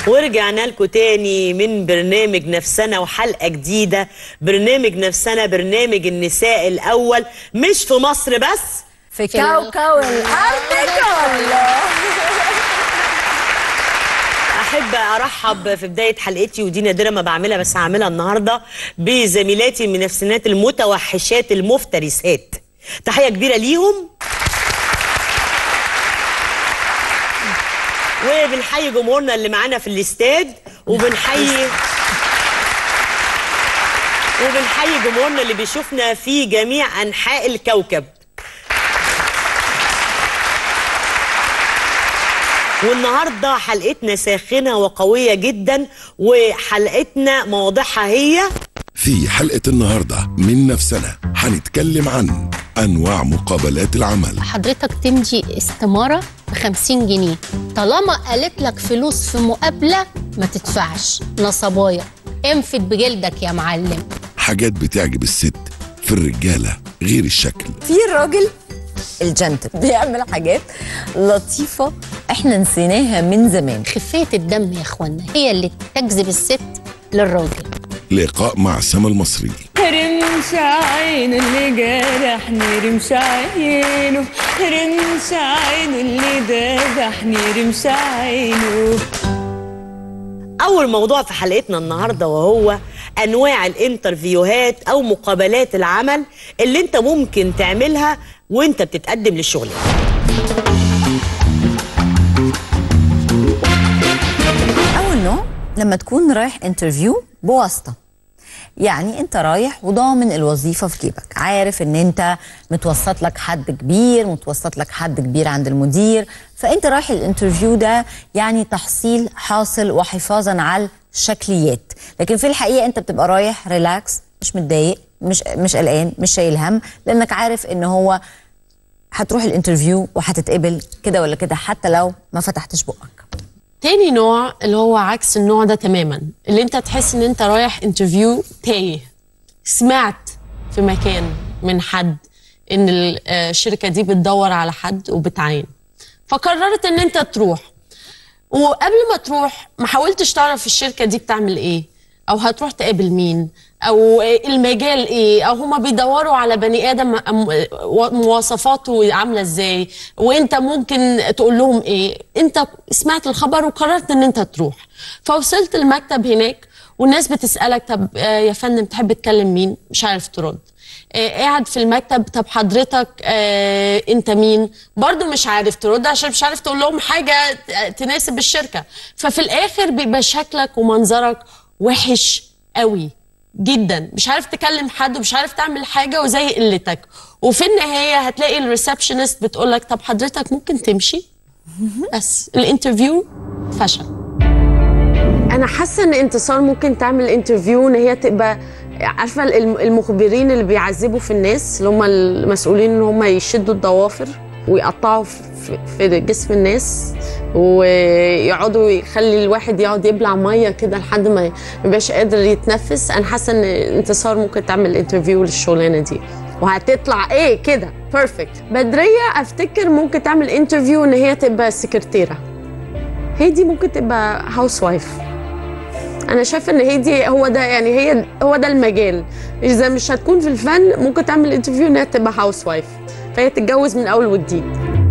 ورجعنا لكم تاني من برنامج نفسنا وحلقة جديدة برنامج نفسنا برنامج النساء الأول مش في مصر بس في كوكب الأرض كله احب ارحب في بدايه حلقتي ودي نادره ما بعملها بس هعملها النهارده بزميلاتي المنافسات المتوحشات المفترسات تحيه كبيره ليهم وبنحيي جمهورنا اللي معانا في الاستاد وبنحيي وبنحيي جمهورنا اللي بيشوفنا في جميع انحاء الكوكب والنهارده حلقتنا ساخنه وقويه جدا وحلقتنا مواضيعها هي في حلقة النهاردة من نفسنا هنتكلم عن أنواع مقابلات العمل حضرتك تمضي استمارة ب 50 جنيه طالما قالت لك فلوس في مقابلة ما تدفعش نصبايا انفد بجلدك يا معلم حاجات بتعجب الست في الرجالة غير الشكل في الراجل الجنتل بيعمل حاجات لطيفة احنا نسيناها من زمان خفية الدم يا اخوانا هي اللي تجذب الست للراجل لقاء مع سما المصري رمش عينه اللي جرحني رمش عينه رمش عينه اللي ذبحني رمش عينه اول موضوع في حلقتنا النهارده وهو انواع الانترفيوهات او مقابلات العمل اللي انت ممكن تعملها وانت بتتقدم للشغل أول نوع لما تكون رايح انترفيو بواسطة يعني انت رايح وضامن الوظيفة في جيبك عارف ان انت متوسط لك حد كبير متوسط لك حد كبير عند المدير فانت رايح الانترفيو ده يعني تحصيل حاصل وحفاظا على الشكليات لكن في الحقيقة انت بتبقى رايح ريلاكس مش متضايق مش مش قلقان مش شايل هم لانك عارف ان هو هتروح الانترفيو وهتتقبل كده ولا كده حتى لو ما فتحتش بقك تاني نوع اللي هو عكس النوع ده تماما اللي انت تحس ان انت رايح انترفيو تايه سمعت في مكان من حد ان ال- آه، الشركة دي بتدور على حد وبتعين فقررت ان انت تروح وقبل ما تروح ما حاولتش تعرف الشركة دي بتعمل ايه او هتروح تقابل مين او المجال ايه او هما بيدوروا على بني ادم أم- مواصفاته عامله ازاي وانت ممكن تقول لهم ايه انت سمعت الخبر وقررت ان انت تروح فوصلت المكتب هناك والناس بتسالك طب آه، يا فندم تحب تكلم مين مش عارف ترد آه، قاعد في المكتب طب حضرتك آه انت مين برضو مش عارف ترد عشان مش عارف تقول لهم حاجة ت- تناسب الشركة ففي الاخر بيبقى شكلك ومنظرك وحش قوي جدا مش عارف تكلم حد ومش عارف تعمل حاجة وزي قلتك وفي النهاية هتلاقي الريسبشنست بتقولك طب حضرتك ممكن تمشي بس الانترفيو فشل انا حاسه ان انتصار ممكن تعمل انترفيو ان هي تبقى عارفه الم- المخبرين اللي بيعذبوا في الناس اللي هم المسؤولين ان هم يشدوا الضوافر ويقطعوا في- في جسم الناس ويقعدوا يخلي الواحد يقعد يبلع ميه كده لحد ما ما يبقاش قادر يتنفس انا حاسه ان انتصار ممكن تعمل انترفيو للشغلانه دي وهتطلع ايه كده بيرفكت بدريه افتكر ممكن تعمل انترفيو ان هي تبقى سكرتيره هي دي ممكن تبقى هاوس وايف انا شايفه ان هي دي هو ده يعني هي هو ده المجال اذا مش هتكون في الفن ممكن تعمل انترفيو انها تبقى هاوس وايف فهي تتجوز من اول وجديد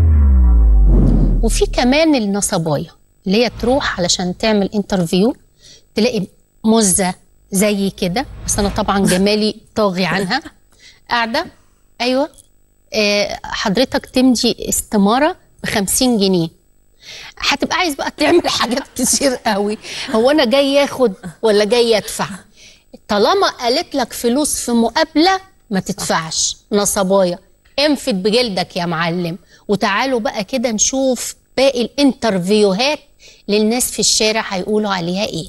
وفي كمان النصبايا اللي هي تروح علشان تعمل انترفيو تلاقي مزة زي كده بس انا طبعا جمالي طاغي عنها قاعدة ايوه آه حضرتك تمضي استمارة ب 50 جنيه هتبقى عايز بقى تعمل حاجات كتير قوي هو انا جاي ياخد ولا جاي ادفع طالما قالت لك فلوس في مقابله ما تدفعش نصبايا انفد بجلدك يا معلم وتعالوا بقى كده نشوف باقي الانترفيوهات للناس في الشارع هيقولوا عليها ايه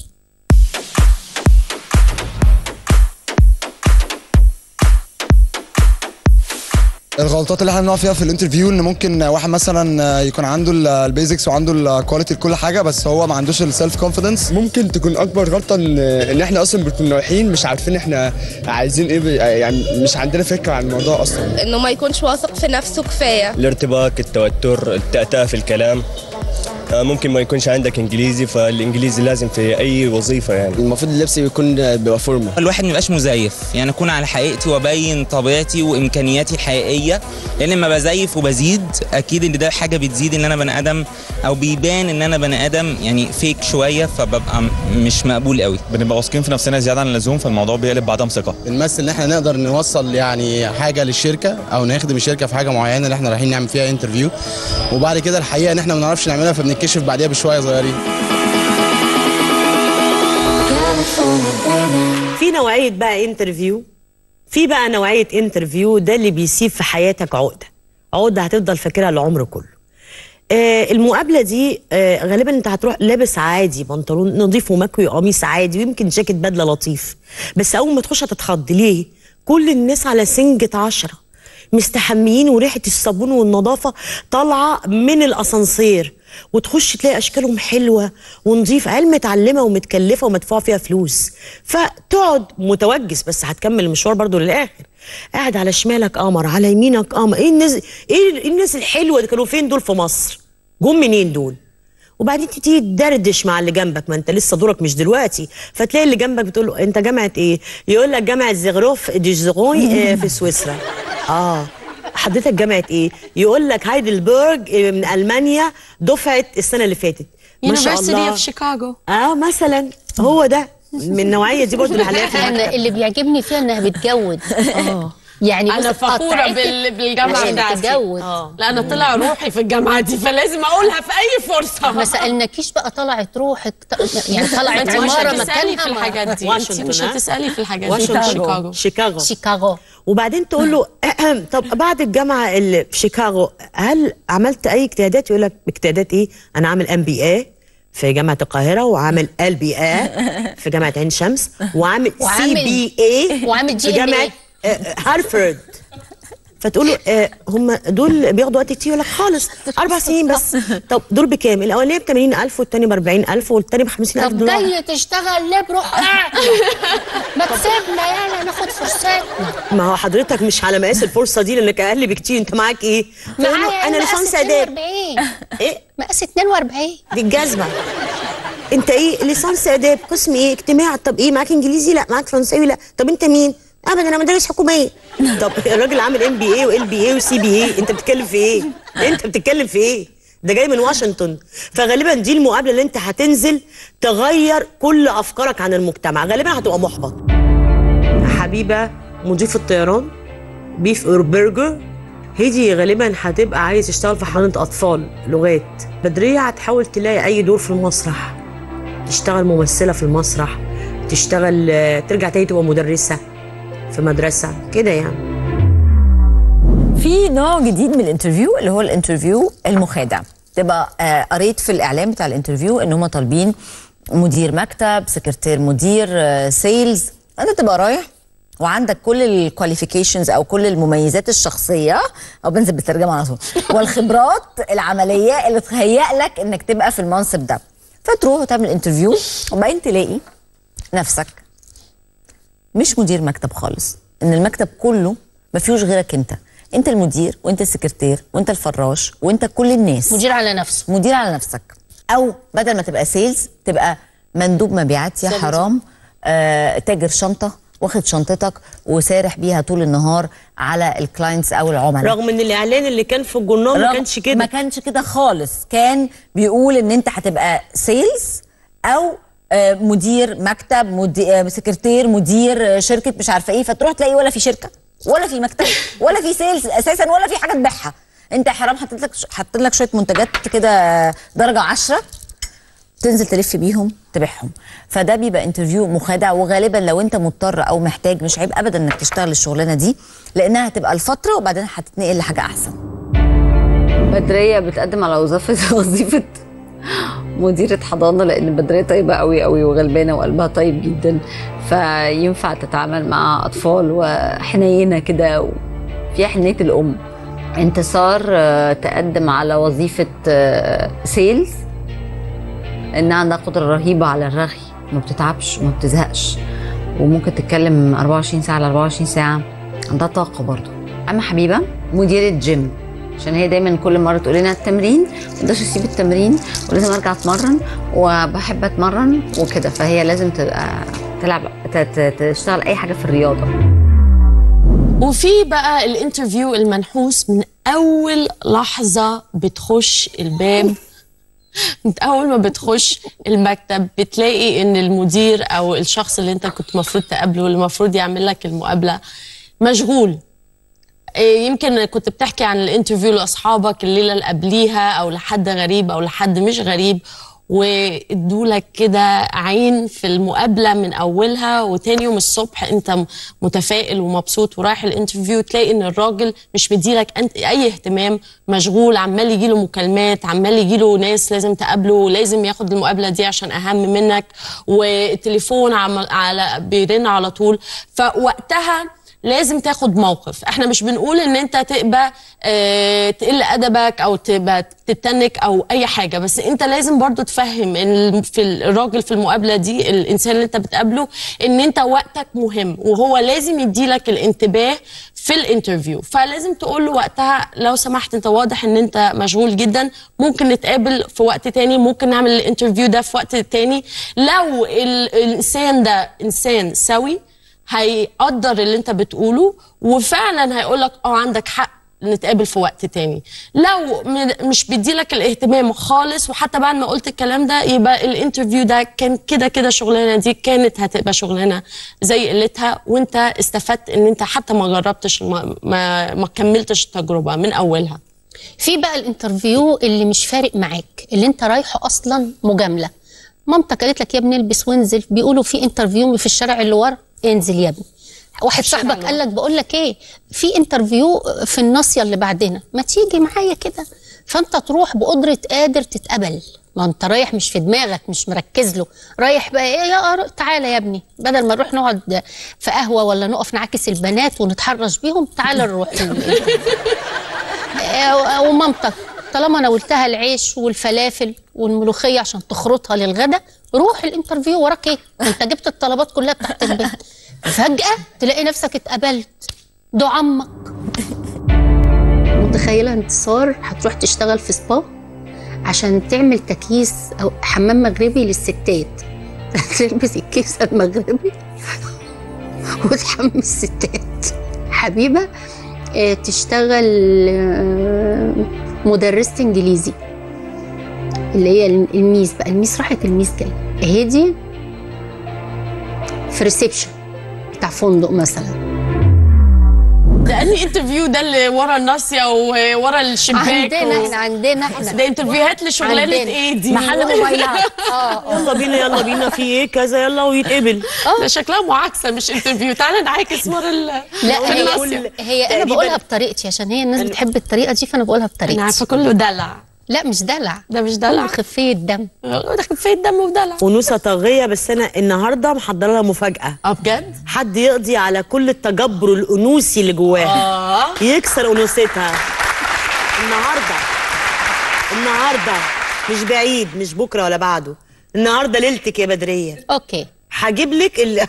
الغلطات اللي احنا بنقع فيها في الانترفيو ان ممكن واحد مثلا يكون عنده ال- البيزكس وعنده الكواليتي لكل حاجه بس هو ما عندوش السيلف كونفيدنس ممكن تكون اكبر غلطه ان ان احنا اصلا بنكون رايحين مش عارفين احنا عايزين ايه ب- يعني مش عندنا فكره عن الموضوع اصلا انه ما يكونش واثق في نفسه كفايه الارتباك التوتر التأتأة في الكلام آه، ممكن ما يكونش عندك انجليزي فالانجليزي لازم في اي وظيفه يعني المفروض اللبس يكون بيبقى فورمال الواحد ما يبقاش مزيف يعني اكون على حقيقتي وابين طبيعتي وامكانياتي الحقيقيه لان لما بزيف وبزيد اكيد ان ده حاجه بتزيد ان انا بني ادم او بيبان ان انا بني ادم يعني فيك شويه فببقى م- مش مقبول قوي بنبقى واثقين في نفسنا زياده عن اللزوم فالموضوع بيقلب بعدم ثقه بنمثل ان احنا نقدر نوصل يعني حاجه للشركه او نخدم الشركه في حاجه معينه اللي احنا رايحين نعمل فيها انترفيو وبعد كده الحقيقه ان احنا ما نعرفش نعملها فبنتكشف بعديها بشويه صغيرين في نوعيه بقى انترفيو في بقى نوعيه انترفيو ده اللي بيسيب في حياتك عقده عقده هتفضل فاكرها العمر كله آه المقابله دي آه غالبا انت هتروح لابس عادي بنطلون نظيف ومكوي قميص عادي ويمكن جاكيت بدله لطيف بس اول ما تخش هتتخض ليه كل الناس على سنجة عشرة مستحميين وريحه الصابون والنظافه طالعه من الاسانسير وتخش تلاقي اشكالهم حلوه ونظيفه عيال متعلمه ومتكلفه ومدفوع فيها فلوس فتقعد متوجس بس هتكمل المشوار برضو للاخر قاعد على شمالك قمر على يمينك قمر ايه الناس ايه إيه الناس الحلوه دي كانوا فين دول في مصر جم منين دول وبعدين تيجي تدردش مع اللي جنبك ما انت لسه دورك مش دلوقتي فتلاقي اللي جنبك بتقول له انت جامعه ايه يقول لك جامعه زيغروف دي زيغوي آه، في سويسرا اه حضرتك جامعه ايه يقول لك هايدلبرج آه، من المانيا دفعه السنه اللي فاتت ما شاء University الله of Chicago اه مثلا هو ده من النوعيه دي برضه اللي هنلاقيها في انا المكتب. اللي بيعجبني فيها انها بتجود يعني انا بص فخوره قطعتك بال... بالجامعه عشان بتاعتي تتجوز. لا انا طلع روحي في الجامعه دي فلازم اقولها في اي فرصه ما سالناكيش بقى طلعت روحك ط- يعني طلعت انت مش عماره هتسالي مكانها في ما- الحاجات دي انت واشنطن، مش ها؟ هتسالي في الحاجات دي واشنطن شيكاغو شيكاغو شيكاغو وبعدين تقول له طب بعد الجامعه اللي في شيكاغو هل عملت اي اجتهادات يقول لك اجتهادات ايه انا عامل ام بي اي في جامعه القاهره وعامل ال بي اي في جامعه عين شمس وعامل سي وعامل- بي اي وعامل في GMA. جامعه آه، هارفرد فتقول له آه هم دول بياخدوا وقت كتير يقول لك خالص اربع سنين بس طب دول بكام؟ الاولانيه ب 80000 والثاني ب 40000 والثاني ب 50000 طب دولار جاي تشتغل ليه بروح قاعد ما تسيبنا يلا ناخد فرصتنا ما هو حضرتك مش على مقاس الفرصه دي لانك اقل بكتير انت معاك ايه؟ تقول له معايا انا مقاس ليسانس اداب 42 ايه؟ مقاس 42 دي الجزمه انت ايه ليسانس اداب قسم ايه اجتماع طب ايه معاك انجليزي لا معاك فرنساوي لا طب انت مين ابدا انا مدرس حكوميه طب الراجل عامل ام بي اي وال بي اي وسي بي اي انت بتتكلم في ايه انت بتتكلم في ايه ده جاي من واشنطن فغالبا دي المقابله اللي انت هتنزل تغير كل افكارك عن المجتمع غالبا هتبقى محبط حبيبه مضيف الطيران بيف اور برجر هيدي غالبا هتبقى عايز تشتغل في حضانه اطفال لغات بدريه هتحاول تلاقي اي دور في المسرح تشتغل ممثله في المسرح تشتغل آه، ترجع تاني تبقى مدرسه في مدرسه كده يعني في نوع جديد من الانترفيو اللي هو الانترفيو المخادع تبقى آه، قريت في الاعلان بتاع الانترفيو ان هم طالبين مدير مكتب سكرتير مدير آه، سيلز انت تبقى رايح وعندك كل الكواليفيكيشنز او كل المميزات الشخصيه او بنزل بالترجمه على طول والخبرات العمليه اللي تهيأ لك انك تبقى في المنصب ده فتروح وتعمل انترفيو وبعدين تلاقي نفسك مش مدير مكتب خالص ان المكتب كله ما فيهوش غيرك انت انت المدير وانت السكرتير وانت الفراش وانت كل الناس مدير على نفسه مدير على نفسك او بدل ما تبقى سيلز تبقى مندوب مبيعات يا سيلز. حرام آه تاجر شنطه واخد شنطتك وسارح بيها طول النهار على الكلاينتس او العملاء رغم ان الاعلان اللي كان في الجورنال ما رغم- كانش كده ما كانش كده خالص كان بيقول ان انت هتبقى سيلز او آه، مدير مكتب مدير سكرتير مدير آه، شركه مش عارفه ايه فتروح تلاقي ولا في شركه ولا في مكتب ولا في سيلز اساسا ولا في حاجه تبيعها انت يا حرام حاطط لك حاطط لك شويه منتجات كده آه، درجه عشرة تنزل تلف بيهم تبيعهم فده بيبقى انترفيو مخادع وغالبا لو انت مضطر او محتاج مش عيب ابدا انك تشتغل الشغلانه دي لانها هتبقى الفتره وبعدين هتتنقل لحاجه احسن بدرية بتقدم على وظيفة وظيفة مديرة حضانة لأن بدرية طيبة قوي قوي وغلبانة وقلبها طيب جدا فينفع تتعامل مع أطفال وحنينة كده وفيها حنية الأم انتصار آه، تقدم على وظيفة آه، سيلز إنها عندها قدرة رهيبة على الرغي ما بتتعبش وما بتزهقش وممكن تتكلم 24 ساعة على 24 ساعة عندها طاقة برضو أما حبيبة مديرة جيم عشان هي دايما كل مره تقول لنا التمرين ما اقدرش اسيب التمرين ولازم ارجع اتمرن وبحب اتمرن وكده فهي لازم تبقى تلعب ت- ت- تشتغل اي حاجه في الرياضه وفي بقى الانترفيو المنحوس من اول لحظه بتخش الباب من اول ما بتخش المكتب بتلاقي ان المدير او الشخص اللي انت كنت المفروض تقابله واللي المفروض يعمل لك المقابله مشغول إيه، يمكن كنت بتحكي عن الانترفيو لاصحابك الليله اللي قبليها او لحد غريب او لحد مش غريب وادولك كده عين في المقابله من اولها وتاني يوم الصبح انت م- متفائل ومبسوط ورايح الانترفيو تلاقي ان الراجل مش مديلك انت اي اهتمام مشغول عمال يجيله مكالمات عمال يجيله ناس لازم تقابله لازم ياخد المقابله دي عشان اهم منك والتليفون عم- على بيرن على طول فوقتها لازم تاخد موقف احنا مش بنقول ان انت تبقى اه تقل ادبك او تبقى تتنك او اي حاجه بس انت لازم برضو تفهم ان في الراجل في المقابله دي الانسان اللي انت بتقابله ان انت وقتك مهم وهو لازم يديلك الانتباه في الانترفيو فلازم تقول له وقتها لو سمحت انت واضح ان انت مشغول جدا ممكن نتقابل في وقت تاني ممكن نعمل الانترفيو ده في وقت تاني لو ال- الانسان ده انسان سوي هيقدر اللي انت بتقوله وفعلا هيقول لك اه عندك حق نتقابل في وقت تاني لو م- مش بيديلك الاهتمام خالص وحتى بعد ما قلت الكلام ده يبقى الانترفيو ده كان كده كده شغلانه دي كانت هتبقى شغلانه زي قلتها وانت استفدت ان انت حتى ما جربتش ما, ما, ما كملتش التجربه من اولها في بقى الانترفيو اللي مش فارق معاك اللي انت رايحه اصلا مجامله مامتك قالت لك يا ابني البس وانزل بيقولوا في انترفيو في الشارع اللي ورا انزل يا ابني واحد صاحبك قال لك بقول لك ايه في انترفيو في الناصيه اللي بعدنا ما تيجي معايا كده فانت تروح بقدره قادر تتقبل ما انت رايح مش في دماغك مش مركز له رايح بقى ايه يا أر- تعالى يا ابني بدل ما نروح نقعد في قهوه ولا نقف نعاكس البنات ونتحرش بيهم تعالى نروح آه، ومامتك طالما ناولتها العيش والفلافل والملوخيه عشان تخرطها للغدا روح الانترفيو وراك ايه انت جبت الطلبات كلها بتاعت البيت فجاه تلاقي نفسك اتقبلت ده عمك متخيله انتصار هتروح تشتغل في سبا عشان تعمل تكييس او حمام مغربي للستات تلبس الكيس المغربي وتحمي الستات حبيبه آه، تشتغل آه، مدرسة انجليزي اللي هي الميس بقى الميس راحت الميس جايه هدي في ريسبشن بتاع فندق مثلا ده انهي انترفيو ده اللي ورا الناصيه وورا الشباك عندنا و- احنا عندنا احنا ده انترفيوهات لشغلانه عندنا. ايه دي محل موبايلات اه يلا بينا يلا بينا في ايه كذا يلا ويتقبل ده شكلها معاكسه مش انترفيو تعالى نعاكس ورا ال لا ورا هي, الناصية. هي انا تقريباً- بقولها بطريقتي عشان هي الناس بتحب الطريقه دي فانا بقولها بطريقتي انا عارفه كله دلع لا مش دلع ده مش دلع خفيه دم ده خفيه دم ودلع ونوسه طاغيه بس انا النهارده محضره لها مفاجاه اه بجد حد يقضي على كل التجبر الانوثي اللي جواها اه يكسر انوثتها النهارده النهارده مش بعيد مش بكره ولا بعده النهارده ليلتك يا بدريه اوكي هجيب لك ال...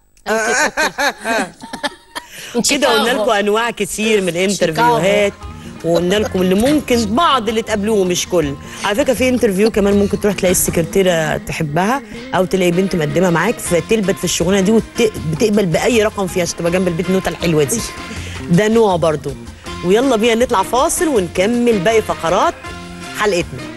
كده قلنا لكم انواع كتير من الانترفيوهات وقلنا لكم اللي ممكن بعض اللي تقابلوه مش كل على فكره في انترفيو كمان ممكن تروح تلاقي السكرتيره تحبها او تلاقي بنت مقدمه معاك فتلبت في الشغلانه دي وبتقبل باي رقم فيها عشان تبقى جنب البيت النوته الحلوه دي ده نوع برضو ويلا بينا نطلع فاصل ونكمل باقي فقرات حلقتنا